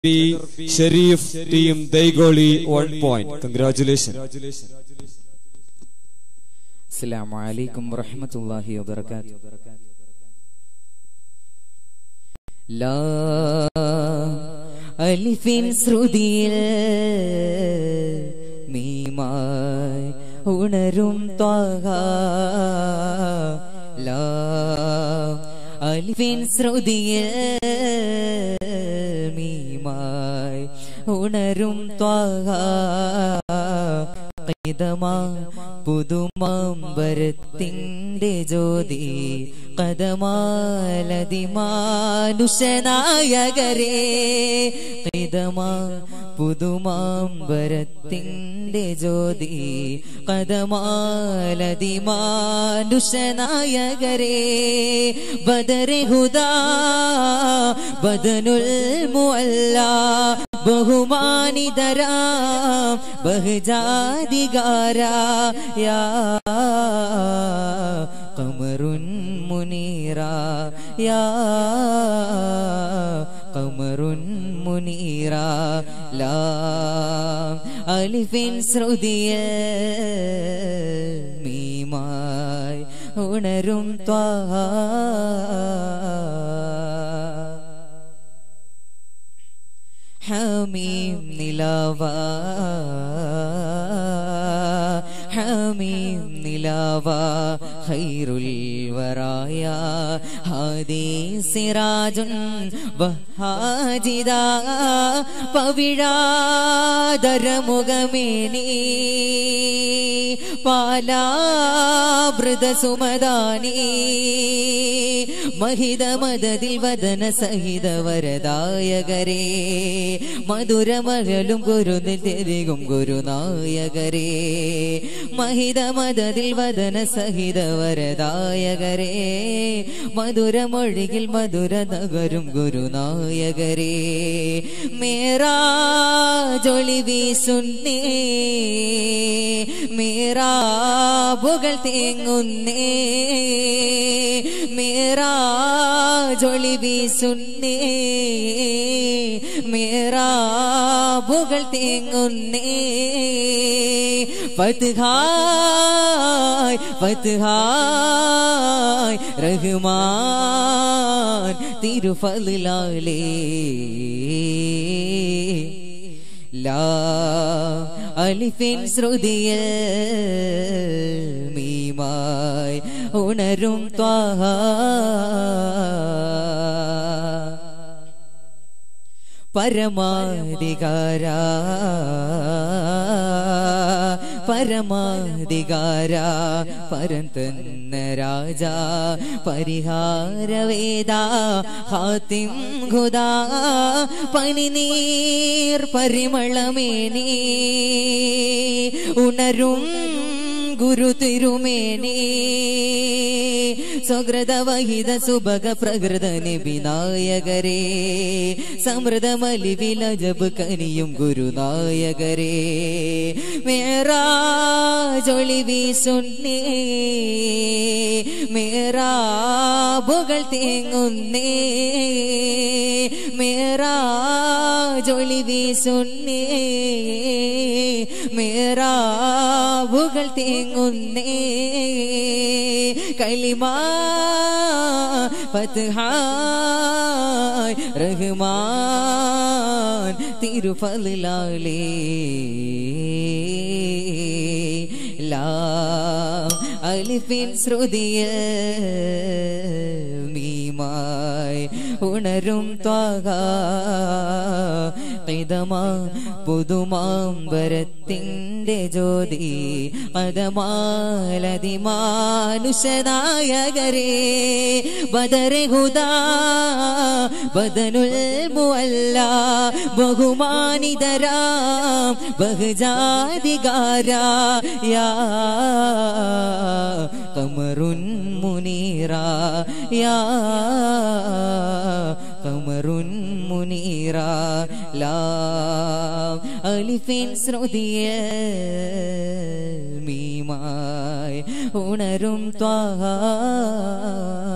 Sharif team ദൈഗോളി one point congratulation അസ്സലാമു അലൈക്കും വറഹ്മത്തുള്ളാഹി വബറകാതുഹു ലാ അലിഫിൻ ശ്രുതിയിൽ മീമായി ഉണരും ത്വാഹ ലാ അലിഫിൻ ശ്രുതിയിൽ മീമായി ഉണരും ത്വാഹ കൈതമാ പുതുമാമ്പരത്തിൻ്റെ ജ്യോതി കഥമാലതിമാനുഷനായകരേ കൈതമാ പുതുമാമ്പരത്തിൻ്റെ ജ്യോതി കഥമാലതിമാനുഷനായകരേ ബദരെ ഹുദാ ബദനുൽ മുഅല്ല ബഹുമാനിതരാം ബഹുജാതികാര യാ കമറുൻ മുനീറ യാ കമറുൻ മുനീറ ലാ അലിഫിൻ ശ്രുതിയ മീമായി ഉണരും ത്വാഹ حميم നിലാവാ حميم നിലാവാ ഖൈറുൽ വറായ ഹാദി സിറാജുൻ വഹാജിദാ പവിഴാദരമുഖമേനി പാലാവൃത സുമദാനി മഹിതമദതിൽ വദന സഹിത വരദായകരേ മധുരമഴലും ഗുരുനിൽ തിരികും ഗുരുനായകരേ മഹിതമദതിൽ വദന സഹിത വരദായകരേ മധുരമൊഴിയിൽ മധുര നഗരും ഗുരുനായകരേ മേരാ ജൊളി വീസുന്നേ മേരാ പുകൾ തേങ്ങുന്നേ മേരാ ജൊളി വീസുന്നേ മേരാ പുകൾ തേങ്ങുന്നേ ഫത്ഹായ് ഫത്ഹായ് റഹ്മാൻ തിരുഫലാലേ ലാ അലിഫിൻ ശ്രുതിയ മീമായി ഉണരും ത്വാഹ പരമാധികാര പരമാധികാര പരന്തന്ന രാജ പരിഹാരവേദ ഹാത്തിം ഖുദാ പനിനീർ പരിമളമേനി ഉണരും ഗുരു തിരുമേനി സ്വകൃതവഹിത സുഭഗ പ്രകൃത വിനായകരേ സമൃദ്ധമലി വിലജബ് കനിയും ഗുരുനായകരേ മേറാ ജൊളി വീസുന്നേ മേറാ പുകൾ തേങ്ങുന്നേ മേറാ ജൊളി വീസുന്നേ മേറാ പുകൾ തേങ്ങുന്നേ കലിമാ ഫത്ഹായ് റഹ്മാൻ തിരുഫലാലേ ലാ അലിഫിൻ ശ്രുതിയ മീമായി ഉണരും ത്വാക ഇതമാ പുതുമാമ്പരത്തിൻ്റെ ജ്യോതി പദമാലതിമാനുഷനായകരേ ബദരെ ഹുദാ ബദനുൽ മുഅല്ല ബഹുമാനിതരാം ബഹുജാതികാര യാ കമറുൻ മുനീറ യാ കമറുൻ മുനീറ ലാ അലിഫിൻ ശ്രുതിയ മീമായി ഉണരും ത്വാഹ